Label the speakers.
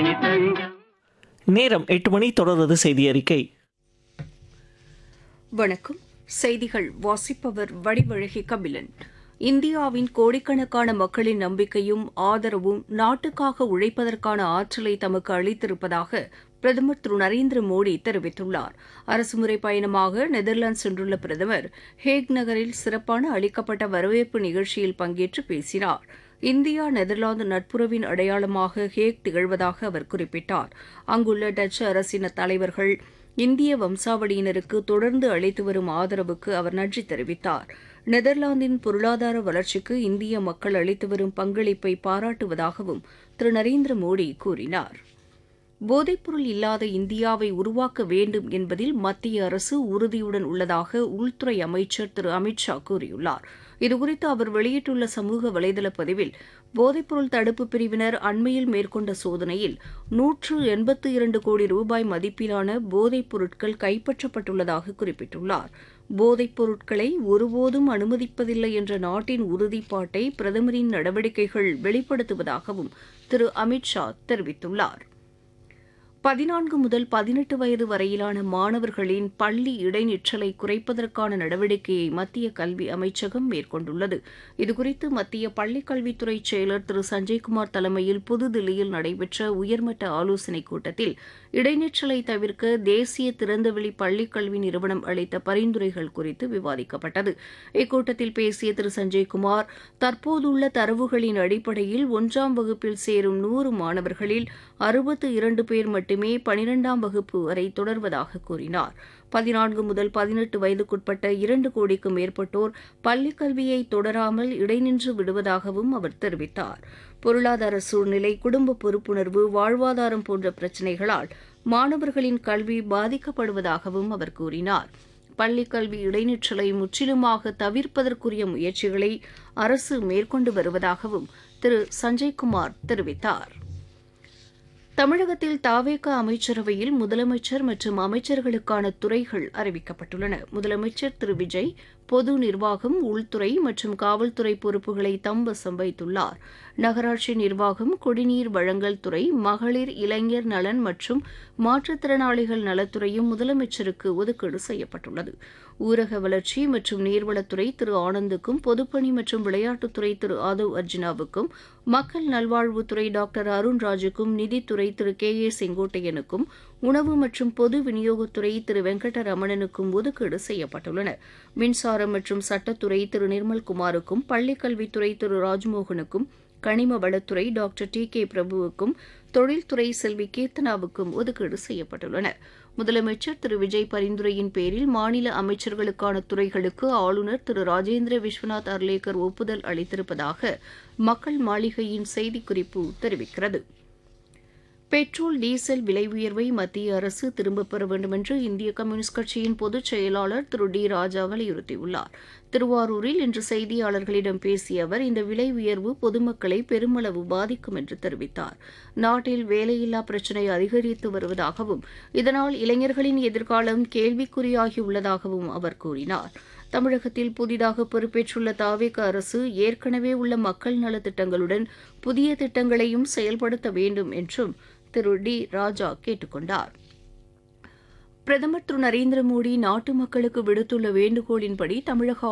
Speaker 1: தஞ்சம்
Speaker 2: நேரம் எட்டு மணி தொடர்வது செய்தி அறிக்கை
Speaker 3: வணக்கம் செய்திகள் வாசிப்பவர் வடிவழகி கபிலன் இந்தியாவின் கோடிக்கணக்கான மக்களின் நம்பிக்கையும் ஆதரவும் நாட்டுக்காக உழைப்பதற்கான ஆற்றலை தமக்கு அளித்திருப்பதாக பிரதமர் திரு நரேந்திர மோடி தெரிவித்துள்ளார் அரசுமுறை பயணமாக நெதர்லாந்து சென்றுள்ள பிரதமர் ஹேக் நகரில் சிறப்பான அளிக்கப்பட்ட வரவேற்பு நிகழ்ச்சியில் பங்கேற்று பேசினார் இந்தியா நெதர்லாந்து நட்புறவின் அடையாளமாக ஹேக் திகழ்வதாக அவர் குறிப்பிட்டார் அங்குள்ள டச்சு அரசின தலைவர்கள் இந்திய வம்சாவளியினருக்கு தொடர்ந்து அளித்து வரும் ஆதரவுக்கு அவர் நன்றி தெரிவித்தார் நெதர்லாந்தின் பொருளாதார வளர்ச்சிக்கு இந்திய மக்கள் அளித்து வரும் பங்களிப்பை பாராட்டுவதாகவும் திரு நரேந்திர மோடி கூறினார் போதைப்பொருள் இல்லாத இந்தியாவை உருவாக்க வேண்டும் என்பதில் மத்திய அரசு உறுதியுடன் உள்ளதாக உள்துறை அமைச்சர் திரு அமித் ஷா கூறியுள்ளார் இதுகுறித்து அவர் வெளியிட்டுள்ள சமூக வலைதள பதிவில் போதைப்பொருள் தடுப்பு பிரிவினர் அண்மையில் மேற்கொண்ட சோதனையில் நூற்று எண்பத்து இரண்டு கோடி ரூபாய் மதிப்பிலான போதைப் பொருட்கள் கைப்பற்றப்பட்டுள்ளதாக குறிப்பிட்டுள்ளார் போதைப் பொருட்களை ஒருபோதும் அனுமதிப்பதில்லை என்ற நாட்டின் உறுதிப்பாட்டை பிரதமரின் நடவடிக்கைகள் வெளிப்படுத்துவதாகவும் திரு அமித் ஷா தெரிவித்துள்ளார் பதினான்கு முதல் பதினெட்டு வயது வரையிலான மாணவர்களின் பள்ளி இடைநிற்றலை குறைப்பதற்கான நடவடிக்கையை மத்திய கல்வி அமைச்சகம் மேற்கொண்டுள்ளது இதுகுறித்து மத்திய பள்ளிக் கல்வித்துறை செயலர் திரு சஞ்சய்குமார் தலைமையில் புதுதில்லியில் நடைபெற்ற உயர்மட்ட ஆலோசனைக் கூட்டத்தில் இடைநிற்றலை தவிர்க்க தேசிய திறந்தவெளி பள்ளிக் கல்வி நிறுவனம் அளித்த பரிந்துரைகள் குறித்து விவாதிக்கப்பட்டது இக்கூட்டத்தில் பேசிய திரு சஞ்சய்குமார் தற்போதுள்ள தரவுகளின் அடிப்படையில் ஒன்றாம் வகுப்பில் சேரும் நூறு மாணவர்களில் அறுபத்து இரண்டு பேர் மட்டுமே பனிரெண்டாம் வகுப்பு வரை தொடர்வதாக கூறினார் பதினான்கு முதல் பதினெட்டு வயதுக்குட்பட்ட இரண்டு கோடிக்கும் மேற்பட்டோர் பள்ளிக் கல்வியை தொடராமல் இடைநின்று விடுவதாகவும் அவர் தெரிவித்தார் பொருளாதார சூழ்நிலை குடும்ப பொறுப்புணர்வு வாழ்வாதாரம் போன்ற பிரச்சினைகளால் மாணவர்களின் கல்வி பாதிக்கப்படுவதாகவும் அவர் கூறினார் பள்ளிக் கல்வி இடைநிற்றலை முற்றிலுமாக தவிர்ப்பதற்குரிய முயற்சிகளை அரசு மேற்கொண்டு வருவதாகவும் திரு சஞ்சய்குமார் தெரிவித்தார் தமிழகத்தில் தாவேக அமைச்சரவையில் முதலமைச்சர் மற்றும் அமைச்சர்களுக்கான துறைகள் அறிவிக்கப்பட்டுள்ளன முதலமைச்சர் திரு விஜய் பொது நிர்வாகம் உள்துறை மற்றும் காவல்துறை பொறுப்புகளை தம்வசம் வைத்துள்ளார் நகராட்சி நிர்வாகம் குடிநீர் வழங்கல் துறை மகளிர் இளைஞர் நலன் மற்றும் மாற்றுத்திறனாளிகள் நலத்துறையும் முதலமைச்சருக்கு ஒதுக்கீடு செய்யப்பட்டுள்ளது ஊரக வளர்ச்சி மற்றும் நீர்வளத்துறை திரு ஆனந்துக்கும் பொதுப்பணி மற்றும் விளையாட்டுத்துறை திரு ஆதவ் அர்ஜுனாவுக்கும் மக்கள் நல்வாழ்வுத்துறை டாக்டர் அருண்ராஜுக்கும் நிதித்துறை திரு கே ஏ செங்கோட்டையனுக்கும் உணவு மற்றும் பொது விநியோகத்துறை திரு வெங்கடரமணனுக்கும் ஒதுக்கீடு செய்யப்பட்டுள்ளன மின்சாரம் மற்றும் சட்டத்துறை திரு நிர்மல்குமாருக்கும் பள்ளிக்கல்வித்துறை திரு ராஜ்மோகனுக்கும் கனிம வளத்துறை டாக்டர் டி கே பிரபுவுக்கும் தொழில்துறை செல்வி கீர்த்தனாவுக்கும் ஒதுக்கீடு செய்யப்பட்டுள்ளன முதலமைச்சர் திரு விஜய் பரிந்துரையின் பேரில் மாநில அமைச்சர்களுக்கான துறைகளுக்கு ஆளுநர் திரு ராஜேந்திர விஸ்வநாத் அர்லேக்கர் ஒப்புதல் அளித்திருப்பதாக மக்கள் மாளிகையின் செய்திக்குறிப்பு தெரிவிக்கிறது பெட்ரோல் டீசல் விலை உயர்வை மத்திய அரசு திரும்பப் பெற வேண்டுமென்று இந்திய கம்யூனிஸ்ட் கட்சியின் பொதுச் செயலாளர் திரு டி ராஜா வலியுறுத்தியுள்ளார் திருவாரூரில் இன்று செய்தியாளர்களிடம் பேசிய அவர் இந்த விலை உயர்வு பொதுமக்களை பெருமளவு பாதிக்கும் என்று தெரிவித்தார் நாட்டில் வேலையில்லா பிரச்சினை அதிகரித்து வருவதாகவும் இதனால் இளைஞர்களின் எதிர்காலம் கேள்விக்குறியாகியுள்ளதாகவும் அவர் கூறினார் தமிழகத்தில் புதிதாக பொறுப்பேற்றுள்ள தாவேக அரசு ஏற்கனவே உள்ள மக்கள் நலத்திட்டங்களுடன் புதிய திட்டங்களையும் செயல்படுத்த வேண்டும் என்றும் திரு டி ராஜா கேட்டுக் கொண்டார் பிரதமர் திரு நரேந்திர மோடி நாட்டு மக்களுக்கு விடுத்துள்ள வேண்டுகோளின்படி தமிழக